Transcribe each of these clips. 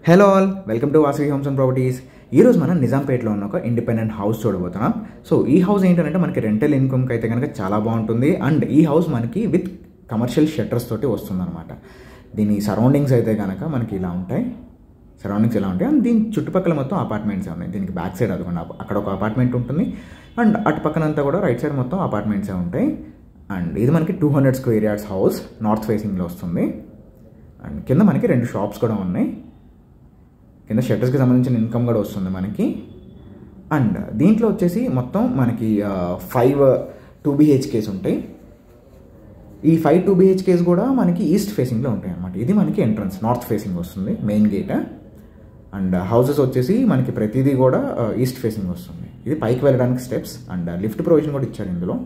hello all welcome to Vasavi homes and properties ఈరోజు మనం నిజాంపేటలో ఉన్న ఒక ఇండిపెండెంట్ హౌస్ చూడబోతున్నాం సో ఈ హౌస్ ఏంటంటే మనకి రెంటల్ ఇన్కమ్కి అయితే కనుక చాలా బాగుంటుంది అండ్ ఈ హౌస్ మనకి విత్ కమర్షియల్ షట్టర్స్ తోటి వస్తుందన్నమాట దీని సరౌండింగ్స్ అయితే కనుక మనకి ఇలా ఉంటాయి సరౌండింగ్స్ ఇలా ఉంటాయి అండ్ దీని చుట్టుపక్కల మొత్తం అపార్ట్మెంట్స్ ఉన్నాయి దీనికి బ్యాక్ సైడ్ అదిగోండి అప్- అక్కడ ఒక అపార్ట్మెంట్ ఉంటుంది అండ్ అటు పక్కనంతా కూడా రైట్ సైడ్ మొత్తం అపార్ట్మెంట్సే ఉంటాయి అండ్ ఇది మనకి two hundred square yards house north ఫేసింగ్లో వస్తుంది అండ్ కింద మనకి రెండు షాప్స్ కూడా ఉన్నాయి కింద షట్టర్స్కి సంబంధించిన ఇన్కమ్ కూడా వస్తుంది మనకి అండ్ దీంట్లో వచ్చేసి మొత్తం మనకి ఫైవ్ టూ బీహెచ్కేస్ ఉంటాయి ఈ ఫైవ్ టూ బీహెచ్కేస్ కూడా మనకి ఈస్ట్ ఫేసింగ్లో ఉంటాయి అన్నమాట ఇది మనకి ఎంట్రన్స్ నార్త్ ఫేసింగ్ వస్తుంది మెయిన్ గేట్ అండ్ హౌసెస్ వచ్చేసి మనకి ప్రతిదీ కూడా ఈస్ట్ ఫేసింగ్ వస్తుంది ఇది పైకి వెళ్ళడానికి స్టెప్స్ అండ్ లిఫ్ట్ ప్రొవిజన్ కూడా ఇచ్చారు ఇందులో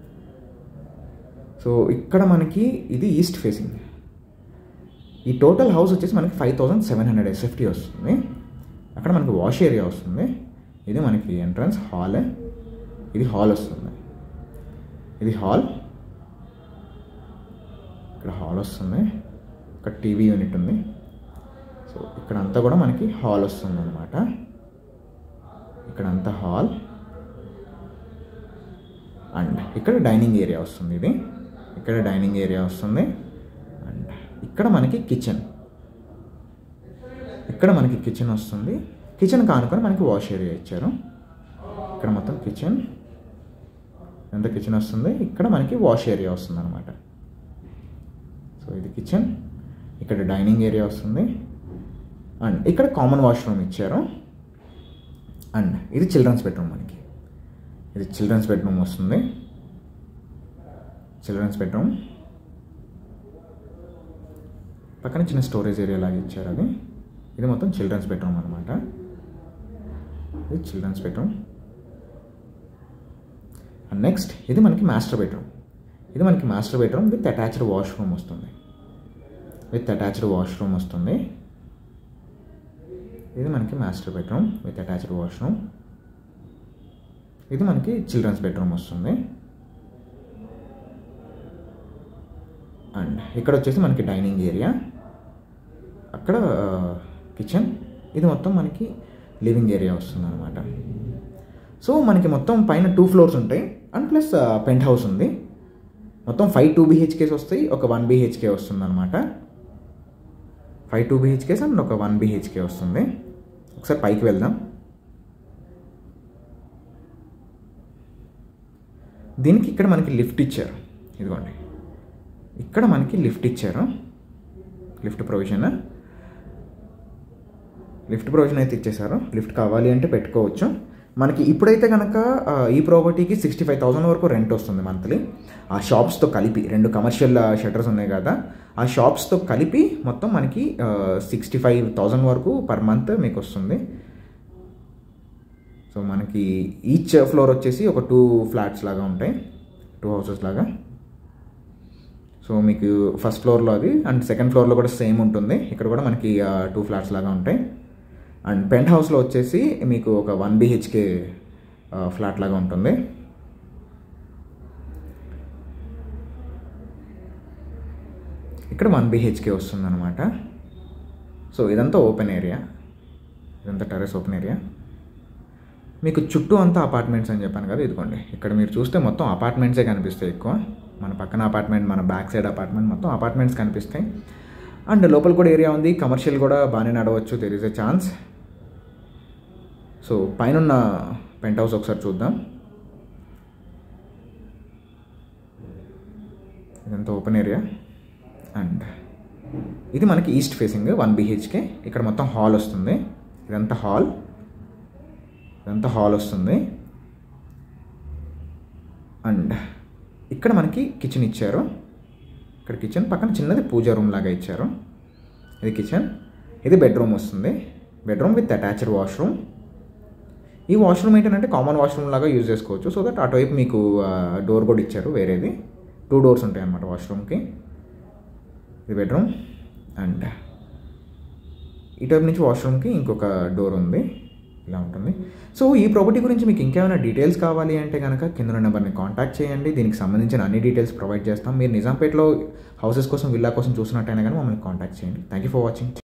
సో ఇక్కడ మనకి ఇది ఈస్ట్ ఫేసింగ్ ఈ టోటల్ హౌస్ వచ్చేసి మనకి five thousand seven hundred SFT వస్తుంది అక్కడ మనకి వాష్ ఏరియా వస్తుంది ఇది మనకి ఎంట్రన్స్ హాల్ ఇది హాల్ వస్తుంది ఇది హాల్ ఇక్కడ హాల్ వస్తుంది ఇక్కడ టీవీ యూనిట్ ఉంది సో ఇక్కడ అంతా కూడా మనకి హాల్ వస్తుంది అనమాట ఇక్కడ అంతా హాల్ అండ్ ఇక్కడ డైనింగ్ ఏరియా వస్తుంది ఇది ఇక్కడ డైనింగ్ ఏరియా వస్తుంది అండ్ ఇక్కడ మనకి కిచెన్ ఇక్కడ మనకి కిచెన్ వస్తుంది కిచెన్ కానుకొని మనకి వాష్ ఏరియా ఇచ్చారు ఇక్కడ మొత్తం కిచెన్ ఎంత కిచెన్ వస్తుంది ఇక్కడ మనకి వాష్ ఏరియా వస్తుంది అనమాట సో ఇది కిచెన్ ఇక్కడ డైనింగ్ ఏరియా వస్తుంది అండ్ ఇక్కడ కామన్ వాష్రూమ్ ఇచ్చారు అండ్ ఇది చిల్డ్రన్స్ బెడ్రూమ్ మనకి ఇది చిల్డ్రన్స్ బెడ్రూమ్ వస్తుంది చిల్డ్రన్స్ బెడ్రూమ్ పక్కన చిన్న స్టోరేజ్ ఏరియా లాగా ఇచ్చారు అది ఇది మొత్తం చిల్డ్రన్స్ బెడ్రూమ్ అనమాట ఇది చిల్డ్రన్స్ బెడ్రూమ్ అండ్ నెక్స్ట్ ఇది మనకి మాస్టర్ బెడ్రూమ్ ఇది మనకి master bedroom with attached washroom వస్తుంది విత్ అటాచ్డ్ వాష్రూమ్ వస్తుంది ఇది మనకి master bedroom with attached washroom ఇది మనకి చిల్డ్రన్స్ బెడ్రూమ్ వస్తుంది అండ్ ఇక్కడ వచ్చేసి మనకి డైనింగ్ ఏరియా అక్కడ కిచెన్ ఇది మొత్తం మనకి లివింగ్ ఏరియా వస్తుంది అనమాట సో మనకి మొత్తం పైన టూ ఫ్లోర్స్ ఉంటాయి అండ్ ప్లస్ పెంట్ హౌస్ ఉంది మొత్తం ఫైవ్ టూ బీహెచ్కేస్ వస్తాయి ఒక వన్ బీహెచ్కే వస్తుంది అనమాట ఫైవ్ టూ బీహెచ్కేస్ అండ్ ఒక వన్ బీహెచ్కే వస్తుంది ఒకసారి పైకి వెళ్దాం దీనికి ఇక్కడ మనకి లిఫ్ట్ ఇచ్చారు ఇదిగోండి ఇక్కడ మనకి లిఫ్ట్ ఇచ్చారు లిఫ్ట్ ప్రొవిజన్ లిఫ్ట్ ప్రొవిజన్ అయితే ఇచ్చేసారు లిఫ్ట్ కావాలి అంటే పెట్టుకోవచ్చు మనకి ఇప్పుడైతే కనుక ఆ, ఈ ప్రాపర్టీకి సిక్స్టీ ఫైవ్ థౌసండ్ వరకు రెంట్ వస్తుంది మంత్లీ ఆ షాప్స్తో కలిపి రెండు కమర్షియల్ షట్టర్స్ ఉన్నాయి కదా ఆ షాప్స్తో కలిపి మొత్తం మనకి సిక్స్టీ ఫైవ్ థౌసండ్ వరకు పర్ మంత్ మీకు వస్తుంది సో మనకి ఈచ్ ఫ్లోర్ వచ్చేసి ఒక టూ ఫ్లాట్స్ లాగా ఉంటాయి టూ హౌసెస్ లాగా సో మీకు ఫస్ట్ ఫ్లోర్లో అది అండ్ సెకండ్ ఫ్లోర్లో కూడా సేమ్ ఉంటుంది ఇక్కడ కూడా మనకి టూ ఫ్లాట్స్ లాగా ఉంటాయి అండ్ పెంట్ హౌస్లో వచ్చేసి మీకు ఒక వన్ బిహెచ్కే ఫ్లాట్ లాగా ఉంటుంది ఇక్కడ వన్ బిహెచ్కే వస్తుంది అనమాట సో ఇదంతా ఓపెన్ ఏరియా ఇదంతా టెరెస్ ఓపెన్ ఏరియా మీకు చుట్టూ అంతా అపార్ట్మెంట్స్ అని చెప్పాను కదా ఇదిగోండి ఇక్కడ మీరు చూస్తే మొత్తం అపార్ట్మెంట్సే కనిపిస్తాయి ఎక్కువ మన పక్కన అపార్ట్మెంట్ మన బ్యాక్ సైడ్ అపార్ట్మెంట్ మొత్తం అపార్ట్మెంట్స్ కనిపిస్తాయి అండ్ లోపల కూడా ఏరియా ఉంది కమర్షియల్ కూడా బాగానే నడవచ్చు there is a chance so పైన పెంట్ హౌస్ ఒకసారి చూద్దాం ఇదంతా ఓపెన్ ఏరియా అండ్ ఇది మనకి ఈస్ట్ ఫేసింగ్ వన్ బిహెచ్కే ఇక్కడ మొత్తం హాల్ వస్తుంది ఇదంతా హాల్ ఇదంతా హాల్ వస్తుంది అండ్ ఇక్కడ మనకి కిచెన్ ఇచ్చారు ఇక్కడ కిచెన్ పక్కన చిన్నది పూజా రూమ్ లాగా ఇచ్చారు ఇది కిచెన్ ఇది బెడ్రూమ్ వస్తుంది బెడ్రూమ్ విత్ అటాచ్డ్ వాష్రూమ్ ఈ వాష్రూమ్ ఏంటంటే కామన్ వాష్రూమ్ లాగా యూజ్ చేసుకోవచ్చు సో దట్ అటువైపు మీకు డోర్ కూడా ఇచ్చారు వేరేది టూ డోర్స్ ఉంటాయి అన్నమాట వాష్రూమ్కి ఇది బెడ్రూమ్ అండ్ ఇటువైపు నుంచి వాష్రూమ్కి ఇంకొక డోర్ ఉంది ఇలా ఉంటుంది సో ఈ ప్రాపర్టీ గురించి మీకు ఇంకేమైనా డీటెయిల్స్ కావాలి అంటే కనుక కింద నెంబర్ని కాంటాక్ట్ చేయండి దీనికి సంబంధించిన అన్ని డీటెయిల్స్ ప్రొవైడ్ చేస్తాం మీరు నిజాంపేటలో హౌసెస్ కోసం విల్లా కోసం చూసినట్టయినా కానీ మమ్మల్ని కాంటాక్ట్ చేయండి థ్యాంక్ యూ ఫర్ వాచింగ్